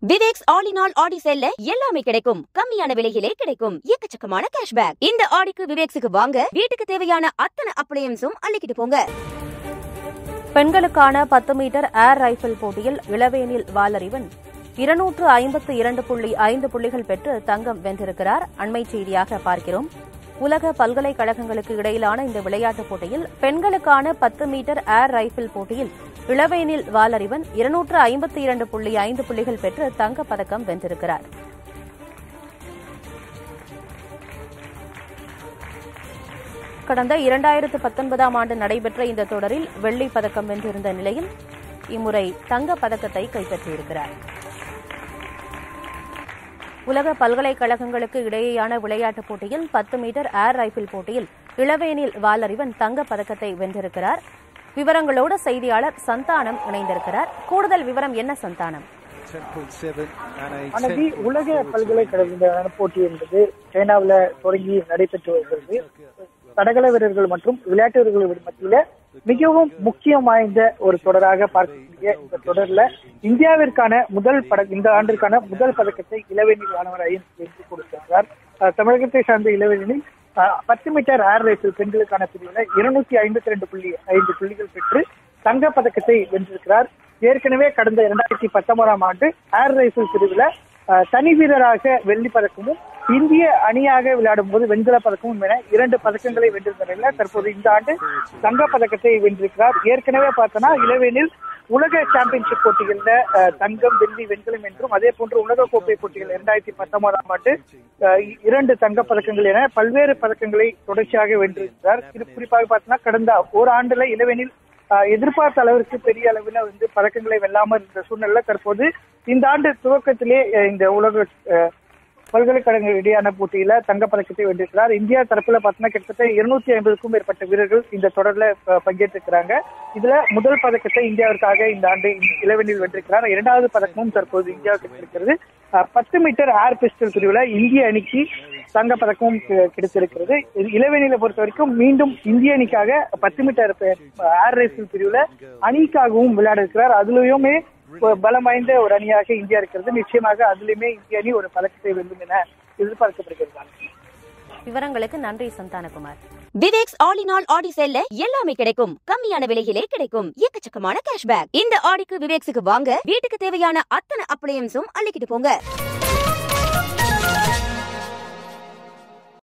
Viveks all in all Aadi சேல்ல எல்லாமே கிடைக்கும் கம்மியான விலையிலே கிடைக்கும் எக்கச்சக்கமான கேஷ்பேக் இந்த ஆடிக்கு விவேக்ஸுக்கு வாங்க வீட்டுக்கு தேவையான அத்தனை அப்ளையன்ஸும் அள்ளிக்கிட்டு போங்க பெண்களுக்கான பத்து மீட்டர் ஏர் ரைபிள் போட்டியில் இளவேனில் வாலறிவன் இருநூற்று ஐம்பத்து இரண்டு புள்ளி ஐந்து புள்ளிகள் பெற்று தங்கம் வென்றிருக்கிறார் அண்மைச் செய்தியாக பார்க்கிறோம் உலக பல்கலைக்கழகங்களுக்கு இடையிலான இந்த விளையாட்டுப் போட்டியில் பெண்களுக்கான பத்து மீட்டர் ஏர் ரைபிள் போட்டியில் இளவேனில் வாலறிவன் இருநூற்று ஐம்பத்தி இரண்டு புள்ளி ஐந்து புள்ளிகள் பெற்று தங்கப் பதக்கம் வென்றிருக்கிறார் கடந்த இரண்டாயிரத்து பத்தொன்பதாம் ஆண்டு நடைபெற்ற இந்த தொடரில் வெள்ளிப் பதக்கம் வென்றிருந்த நிலையில் இம்முறை தங்கப் பதக்கத்தை கைப்பற்றியிருக்கிறார் உலக பல்கலைக்கழகங்களுக்கு இடையேயான விளையாட்டுப் போட்டியில் பத்து மீட்டர் ஏர் ரைபிள் போட்டியில் இளவேனில் வாலறிவன் தங்கப் பதக்கத்தை வென்றிருக்கிறார் விவரங்களோடு செய்தியாளர் சந்தானம் இணைந்திருக்கிறார் கூடுதல் விவரம் என்ன சந்தானம் 10.7 and a அனதி 10. உலக பல்கலைக்கழக போட்டி என்பது சைனாவுல தொடங்கி நடைபெற்று வருகிறது தடகள வீரர்கள் மற்றும் விளையாட்டு வீரர்கள் மத்தியில மிகவும் முக்கியம் வாய்ந்த ஒரு தொடராக பார்க்கக்கூடிய இந்த தொடர்ல இந்தியாவிற்கான முதல் பட இந்த ஆண்டிற்கான முதல் பதக்கத்தை இளவேனில் வானவர் ஐயன் வென்று கொடுத்திருக்கிறார் அஹ் தமிழகத்தை சார்ந்த இளவேனில் அஹ், பத்து மீட்டர் ஏர் ரேஸில் பெண்களுக்கான பிரிவுல இருநூத்தி ஐம்பத்தி ரெண்டு புள்ளி ஐந்து புள்ளிகள் பெற்று தங்க பதக்கத்தை வென்றிருக்கிறார் ஏற்கனவே கடந்த இரண்டாயிரத்தி பத்தொன்பதாம் ஆண்டு ஏர் ரைபிள் பிரிவுல அஹ், தனி வீரராக வெள்ளி பதக்கமும் இந்திய அணியாக விளையாடும் போது வெண்கல பதக்கமும் என இரண்டு பதக்கங்களை வென்றிருந்த நிலையில தற்போது இந்த ஆண்டு தங்க பதக்கத்தை வென்றிருக்கிறார் ஏற்கனவே பார்த்தோன்னா இளவேனில் உலக சாம்பியன்ஷிப் போட்டிகள்ல அஹ், தங்கம் வெள்ளி வெண்கலம் என்றும் அதே போன்று உலக கோப்பை போட்டிகள் இரண்டாயிரத்தி பத்தொன்பதாம் ஆண்டு அஹ், இரண்டு தங்கப் பதக்கங்கள் என பல்வேறு பதக்கங்களை தொடர்ச்சியாக வென்றிருக்கிறார் இது குறிப்பாக பார்த்தோன்னா கடந்த ஒரு ஆண்டுல இளவேனில் ஆஹ் எதிர்பார்த்த அளவிற்கு பெரிய அளவில் வந்து பதக்கங்களை வெல்லாமல் இருந்த சூழ்நிலை தற்போது இந்த ஆண்டு துவக்கத்திலே அஹ் இந்த உலக அஹ், பல்கலைக்கழக இடையான போட்டியில தங்கப் பதக்கத்தை வென்றிருக்கிறார் இந்தியா தரப்புல பார்த்தீங்கன்னா கிட்டத்தட்ட இருநூத்தி ஐம்பதுக்கும் மேற்பட்ட வீரர்கள் இந்த தொடர்ல அஹ், பங்கேற்றிருக்கிறாங்க இதுல முதல் பதக்கத்தை இந்தியாவிற்காக இந்த ஆண்டு இளவெண்ணில் வென்றிருக்கிறார் இரண்டாவது பதக்கமும் தற்போது இந்தியாவுக்கு கிடைத்திருக்கிறது அஹ், பத்து மீட்டர் ஏர் பிஸ்டல் பிரிவுல இந்திய அணிக்கு தங்க பதக்கமும் கி- கிடைத்திருக்கிறது இது இளவேனிலை பொறுத்த வரைக்கும் மீண்டும் இந்திய அணிக்காக பத்து மீட்டர் பே- ஏர் ரேசில் பிரிவுல அணிக்காகவும் விளையாட இருக்கிறார் அதுலயுமே ஒரு பலம் வாய்ந்த ஒரு அணியாக இந்தியா இருக்கிறது நிச்சயமாக அதுலயுமே இந்திய அணி ஒரு பதக்கத்தை வெல்லும் என எதிர்பார்க்கப்படுகிறது விவரங்களுக்கு நன்றி Santhanakumar Viveks all in all Aadi சேல்ல எல்லாமே கிடைக்கும் கம்மியான விலையிலே கிடைக்கும் எக்கச்சக்கமான கேஷ்பேக் இந்த ஆடிக்கு விவேக்ஸுக்கு வாங்க வீட்டுக்கு தேவையான அத்தனை அப்ளையன்ஸும் அள்ளிக்கிட்டு போங்க